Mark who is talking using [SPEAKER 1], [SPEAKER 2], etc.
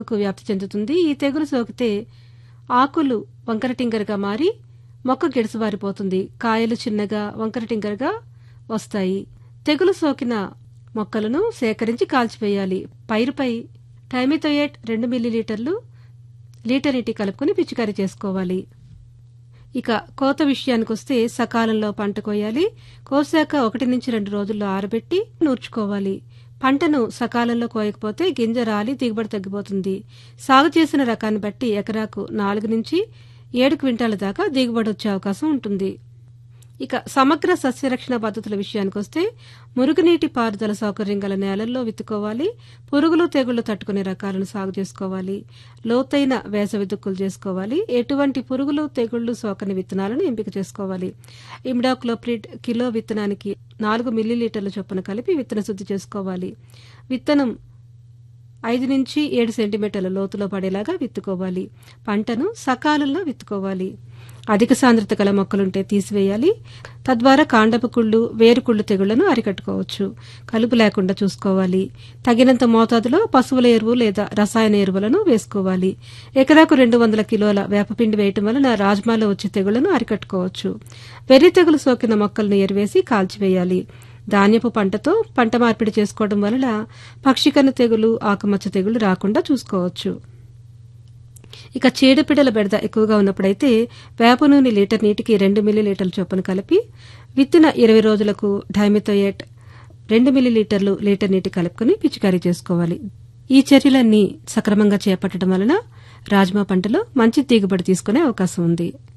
[SPEAKER 1] కు వ్యాప్తి చెందుతుంది ఈ తెగులు సోకితే ఆకులు వంకరటింగరగా మారి మొక్క గిడసబారిపోతుంది కాయలు చిన్నగా వంకరటింగరగా వస్తాయి తెగులు సోకిన మొక్కలను సేకరించి కాల్చివేయాలి పైరుపై టైమిథోయేట్ రెండు మిల్లీలీటర్లు లీటర్ నీటి కలుపుకుని పిచికారీ చేసుకోవాలి ఇక కోత విషయానికి వస్తే సకాలంలో పంట కోయాలి కోసాక ఒకటి నుంచి రెండు రోజుల్లో ఆరబెట్టి నూర్చుకోవాలి పంటను సకాలంలో కోయకపోతే గింజ రాలి దిగుబడి తగ్గిపోతుంది సాగు చేసిన రకాన్ని బట్టి ఎకరాకు నాలుగు నుంచి ఏడు క్వింటాల దాకా దిగుబడి వచ్చే అవకాశం ఉంటుంది ఇక సమగ్ర సస్యరక్షణ పద్ధతుల విషయానికి వస్తే మురుగునీటి పారుదల సౌకర్యం గల నేలల్లో విత్తుకోవాలి పురుగులు తెగుళ్లు తట్టుకునే రకాలను సాగు చేసుకోవాలి లోతైన వేసవి దుక్కులు చేసుకోవాలి ఎటువంటి పురుగులు తెగుళ్లు సోకని విత్తనాలను ఎంపిక చేసుకోవాలి ఇమిడాక్లోప్రిడ్ కిలో విత్తనానికి నాలుగు మిల్లీలీటర్ల చొప్పున కలిపి విత్తన శుద్ధి చేసుకోవాలి విత్తనం ఐదు నుంచి ఏడు సెంటీమీటర్ల లోతులో పడేలాగా విత్తుకోవాలి పంటను సకాలంలో విత్తుకోవాలి అధిక సాంద్రత గల మొక్కలుంటే తీసివేయాలి తద్వారా కాండపు కుళ్ళు వేరుకుళ్ళు తెగుళ్లను అరికట్టుకోవచ్చు కలుపు లేకుండా చూసుకోవాలి తగినంత మోతాదులో పశువుల ఎరువు లేదా రసాయన ఎరువులను వేసుకోవాలి ఎకరాకు రెండు వందల కిలోల వేపపిండి వేయటం వలన రాజ్మాలో వచ్చే తెగుళ్లను అరికట్టుకోవచ్చు వెర్రి తెగులు సోకిన మొక్కలను ఎరువేసి కాల్చివేయాలి ధాన్యపు పంటతో పంట మార్పిడి చేసుకోవడం వలన పక్షికన్న తెగులు ఆకుమచ్చ తెగులు రాకుండా చూసుకోవచ్చు ఇక చీడపీడల బెడద ఎక్కువగా ఉన్నప్పుడైతే వేప నూనె లీటర్ నీటికి రెండు మిల్లీలీటర్ల చొప్పున కలిపి విత్తిన ఇరవై రోజులకు డైమిథోయేట్ రెండు మిల్లీలీటర్లు లీటర్ నీటి కలుపుకుని పిచికారీ చేసుకోవాలి ఈ చర్యలన్నీ సక్రమంగా చేపట్టడం వలన రాజ్మా పంటలో మంచి దిగుబడి తీసుకునే అవకాశం ఉంది